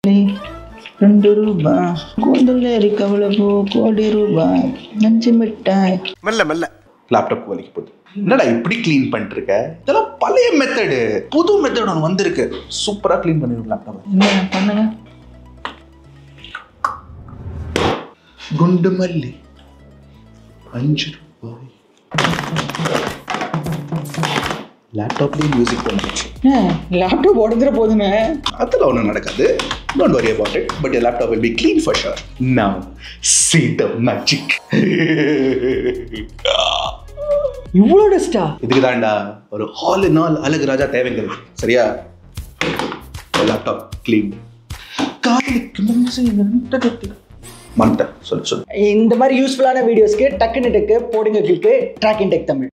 ரெண்டு ரூபாய் கூந்தல் கவலப்போ கோடி ரூபாய் நஞ்சு மிட்டாய் மெல்ல மெல்ல லேப்டாப் வலிக்கு போகுது என்னடா இப்படி க்ளீன் பண்ணிட்டு இருக்க இதெல்லாம் பழைய மெத்தடு புது மெத்தட் ஒன்று வந்திருக்கு சூப்பரா க்ளீன் பண்ணிடும் லேப்டாப் என்ன பண்ணுங்க குண்டு மல்லி அஞ்சு ரூபாய் லேப்டாப்லேயும் மியூசிக் வந்துச்சு லேப்டாப் உடஞ்சிட போதுமே அதெல்லாம் ஒன்றும் நடக்காது don't worry about it but your laptop will be clean for sure now see the magic இவ்வளோ டஸ்டா இதுக்கு தான்டா ஒரு ஹால் நாள் அழகு ராஜா தேவைங்கிறது சரியா லேப்டாப் க்ளீன் காதலிக்கு மன்ட்ட சொல்லு சொல்லு இந்த மாதிரி யூஸ்ஃபுல்லான வீடியோஸ்க்கு டக்குன்னு டெக்கு போடுங்க கிளிக்கு ட்ராக் இன் டெக் தமிழ்